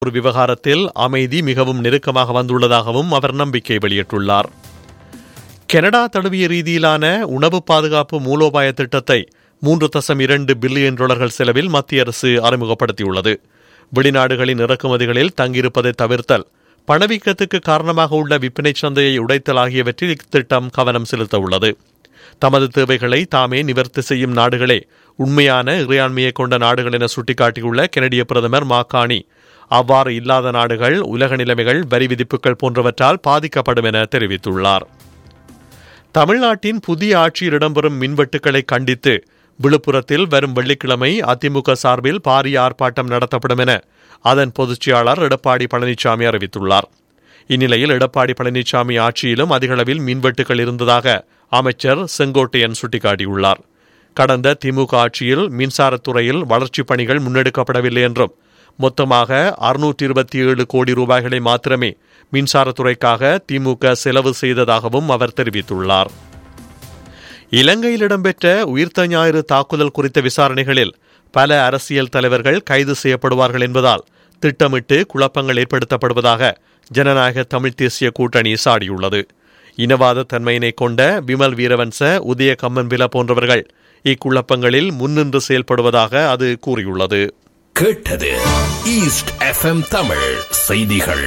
ஒரு விவகாரத்தில் அமைதி மிகவும் நெருக்கமாக வந்துள்ளதாகவும் அவர் நம்பிக்கை வெளியிட்டுள்ளார் கனடா தழுவிய ரீதியிலான உணவு பாதுகாப்பு மூலோபாய திட்டத்தை மூன்று தசம் இரண்டு பில்லியன் டாலர்கள் செலவில் மத்திய அரசு அறிமுகப்படுத்தியுள்ளது வெளிநாடுகளின் இறக்குமதிகளில் தங்கியிருப்பதை தவிர்த்தல் பணவீக்கத்துக்கு காரணமாக உள்ள விற்பனை சந்தையை உடைத்தல் ஆகியவற்றில் இத்திட்டம் கவனம் செலுத்த உள்ளது தமது தேவைகளை தாமே நிவர்த்தி செய்யும் நாடுகளே உண்மையான இறையாண்மையை கொண்ட நாடுகள் என சுட்டிக்காட்டியுள்ள கெனடிய பிரதமர் மாக்காணி அவ்வாறு இல்லாத நாடுகள் உலக நிலைமைகள் வரி விதிப்புகள் போன்றவற்றால் பாதிக்கப்படும் என தெரிவித்துள்ளார் தமிழ்நாட்டின் புதிய ஆட்சியில் இடம்பெறும் மின்வெட்டுக்களை கண்டித்து விழுப்புரத்தில் வரும் வெள்ளிக்கிழமை அதிமுக சார்பில் பாரிய ஆர்ப்பாட்டம் நடத்தப்படும் என அதன் பொதுச்செயலாளர் எடப்பாடி பழனிசாமி அறிவித்துள்ளார் இந்நிலையில் எடப்பாடி பழனிசாமி ஆட்சியிலும் அதிகளவில் மின்வெட்டுகள் இருந்ததாக அமைச்சர் செங்கோட்டையன் சுட்டிக்காட்டியுள்ளார் கடந்த திமுக ஆட்சியில் மின்சாரத்துறையில் வளர்ச்சிப் பணிகள் முன்னெடுக்கப்படவில்லை என்றும் மொத்தமாக அறுநூற்றி இருபத்தி ஏழு கோடி ரூபாய்களை மாத்திரமே மின்சாரத்துறைக்காக திமுக செலவு செய்ததாகவும் அவர் தெரிவித்துள்ளார் இலங்கையில் இடம்பெற்ற உயிர்த்த ஞாயிறு தாக்குதல் குறித்த விசாரணைகளில் பல அரசியல் தலைவர்கள் கைது செய்யப்படுவார்கள் என்பதால் திட்டமிட்டு குழப்பங்கள் ஏற்படுத்தப்படுவதாக ஜனநாயக தமிழ் தேசிய கூட்டணி சாடியுள்ளது இனவாத தன்மையினை கொண்ட விமல் வீரவன்ச உதய கம்மன்பில போன்றவர்கள் இக்குழப்பங்களில் முன்னின்று செயல்படுவதாக அது கூறியுள்ளது கேட்டது ஈஸ்ட் எஃப்எம் தமிழ் செய்திகள்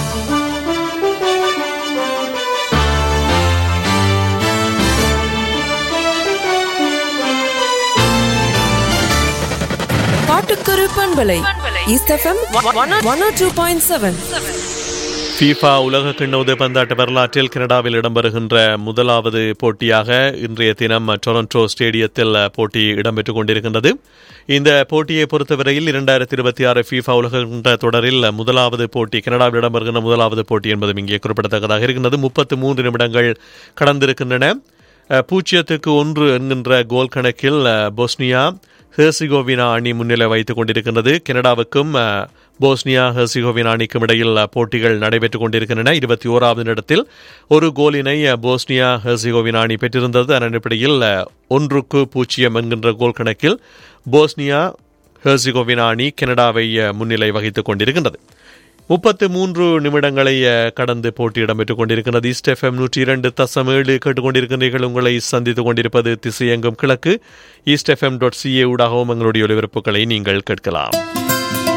பாட்டுக்கொரு பண்பலை east F M one two point seven FIFA உலக கிண்ண உதைப்பந்தாட்ட வரலாற்றில் கனடாவில் இடம்பெறுகின்ற முதலாவது போட்டியாக இன்றைய தினம் டொரண்டோ ஸ்டேடியத்தில் போட்டி இடம்பெற்றுக் கொண்டிருக்கின்றது இந்த போட்டியை பொறுத்தவரையில் இரண்டாயிரத்தி இருபத்தி ஆறு ஃபீஃபா உலக கிண்ண தொடரில் முதலாவது போட்டி கனடாவில் இடம்பெறுகின்ற முதலாவது போட்டி என்பதும் இங்கே குறிப்பிடத்தக்கதாக இருக்கின்றது முப்பத்து மூன்று நிமிடங்கள் கடந்திருக்கின்றன பூஜ்ஜியத்துக்கு ஒன்று என்கின்ற கோல் கணக்கில் பொஸ்னியா ஹெர்சிகோவினா அணி முன்னிலை வைத்துக் கொண்டிருக்கின்றது கனடாவுக்கும் போஸ்னியா ஹெர்சிகோவினா அணிக்கும் இடையில் போட்டிகள் நடைபெற்றுக் கொண்டிருக்கின்றன இருபத்தி ஓராவது இடத்தில் ஒரு கோலினை போஸ்னியா ஹெர்சிகோவினா அணி பெற்றிருந்தது அதன் அடிப்படையில் ஒன்றுக்கு பூஜ்ஜியம் என்கின்ற கோல் கணக்கில் போஸ்னியா ஹெர்சிகோவினா அணி கனடாவை முன்னிலை வகித்துக் கொண்டிருக்கின்றது முப்பத்து மூன்று நிமிடங்களை கடந்து போட்டி இடம்பெற்றுக் கொண்டிருக்கிறது ஈஸ்ட் எஃப்எம் நூற்றி இரண்டு தசம் ஏழு கேட்டுக்கொண்டிருக்கின்றீர்கள் உங்களை சந்தித்துக் கொண்டிருப்பது திசையெங்கும் கிழக்கு ஈஸ்ட் எஃப்எம் டாட் சிஏ ஊடாகவும் எங்களுடைய ஒலிபரப்புகளை நீங்கள் கேட்கலாம்